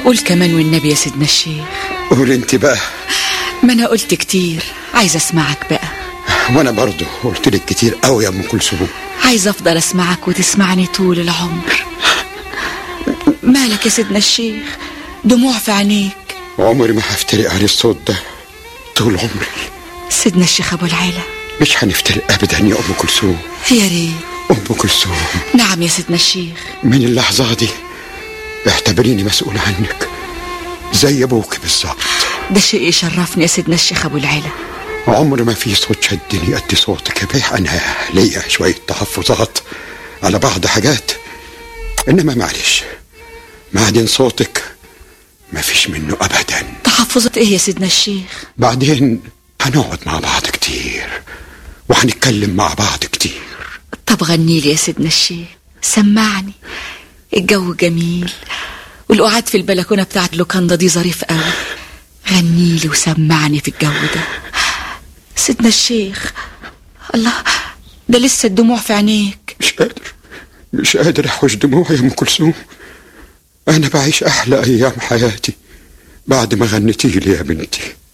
قول كمان والنبي يا سيدنا الشيخ قول انت بقى ما انا قلت كتير عايزه اسمعك بقى وانا برضه قلت لك كتير قوي يا ام كلثوم عايزه افضل اسمعك وتسمعني طول العمر مالك يا سيدنا الشيخ دموع في عينيك عمري ما هفترق عن الصوت ده طول عمري سيدنا الشيخ ابو العيله مش هنفترق ابدا يا ام كلثوم يا ريت ام كلثوم نعم يا سيدنا الشيخ من اللحظه دي اعتبريني مسؤول عنك زي ابوك بالظبط ده شيء يشرفني يا سيدنا الشيخ ابو العيله عمر ما في صوت شدني قد صوتك يا بيه انا ليا شويه تحفظات على بعض حاجات انما معلش بعدين صوتك ما فيش منه ابدا تحفظت ايه يا سيدنا الشيخ بعدين هنقعد مع بعض كتير وهنتكلم مع بعض كتير طب غني لي يا سيدنا الشيخ سمعني الجو جميل والقعاد في البلكونه بتاعت لوكاندا دي ظريف قوي غني لي وسمعني في الجو ده سيدنا الشيخ الله ده لسه الدموع في عينيك مش قادر مش قادر احوش دموعي يا ام كلثوم انا بعيش احلى ايام حياتي بعد ما غنيتي لي يا بنتي